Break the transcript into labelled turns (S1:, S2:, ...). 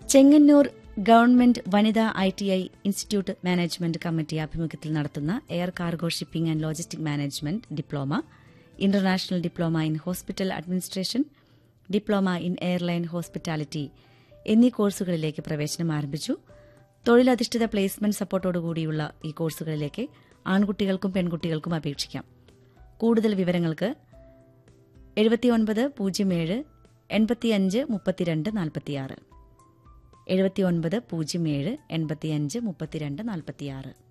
S1: Chengannur government വനിതാ I T I institute management committee ആഭിമുഖ്യത്തിൽ നടത്തുന്ന air cargo shipping and logistic management diploma international diploma in hospital administration diploma in airline hospitality എന്നീ കോഴ്സുകളിലേക്ക് പ്രവേശനം ആരംഭിച്ചു തൊഴിലധിഷ്ഠിത പ്ലേസ്മെന്റ് സപ്പോർട്ടോടുകൂടിയുള്ള ഈ കോഴ്സുകളിലേക്ക് ആൺകുട്ടികൾക്കും പെൺകുട്ടികൾക്കും അപേക്ഷിക്കാം കൂടുതൽ വിവരങ്ങൾക്ക് എഴുപത്തിയൊൻപത് പൂജ്യം ഏഴ് എൺപത്തിയഞ്ച് മുപ്പത്തിരണ്ട് നാൽപ്പത്തിയാറ് എഴുപത്തിയൊൻപത് പൂജ്യം ഏഴ് എൺപത്തിയഞ്ച് മുപ്പത്തിരണ്ട് നാൽപ്പത്തിയാറ്